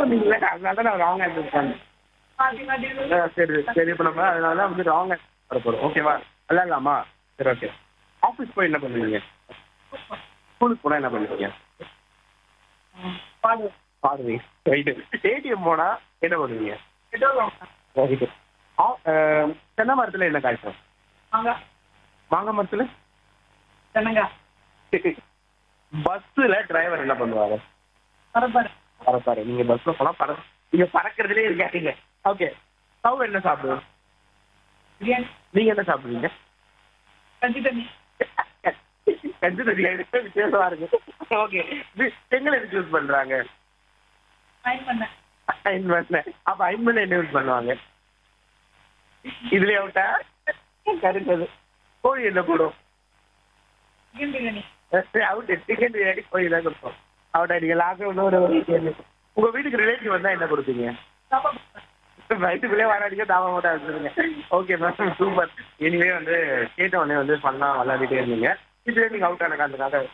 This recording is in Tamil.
சொன்னீங்களே அதனால தான் நான் ராங் ஆன்சர் பண்ணேன் மாத்தி மாத்தி ஆ, சரி சரி இப்போ நம்ம அதனால தான் வந்து ராங் ஆன்சர் போகிறோம் ஓகேவா விளையாடலாமா சரி ஓகே ஆஃபீஸ் போய் என்ன பண்ணுவீங்க ஸ்கூலுக்கு போனால் என்ன பண்ணுவீங்க பாடு பாடுவீங்க ரைட்டு ஏடிஎம் போனால் என்ன பண்ணுவீங்க ஏதோ ரைட்டு தென்னை மரத்தில் என்ன காய்ச்சல் வாங்க மாங்காய் மரத்தில் என்னங்க பஸ்ஸில் டிரைவர் என்ன பண்ணுவாங்க பரப்பாரு பறப்பாரு நீங்க பஸ்ல போனா பற நீங்க பறக்கிறதுலே இருக்காதீங்க ஓகே ஸ்டவ் என்ன சாப்பிடுவோம் பிரியாணி நீங்க என்ன சாப்பிடுவீங்க கஞ்சி தண்ணி கஞ்சி தண்ணி எடுத்து வித்தியாசமா இருக்கு ஓகே செங்கல் எதுக்கு யூஸ் பண்றாங்க ஃபைன் பண்ணேன் அயன் பண்ண அப்ப அயன் பண்ண என்ன யூஸ் பண்ணுவாங்க இதுலயே அவுட்டா கருந்தது கோழி என்ன போடும் chicken biryani out chicken biryani கோழி தான் கொடுப்போம் அவுட்டா நீங்க லாக்டவுன் ஒரு கேள்வி. உங்க வீட்டுக்கு ரிலேட்டிவ் வந்தா என்ன கொடுப்பீங்க சாப்பாடு வயிற்றுக்குள்ளே வராதிங்க தாம மட்டும் வச்சுருங்க ஓகே மேம் சூப்பர் இனிமே வந்து கேட்ட உடனே வந்து ஃபன்னாக விளையாடிட்டே இருந்தீங்க இதுலேயே நீங்கள் அவுட் ஆன காரணத்துக்காக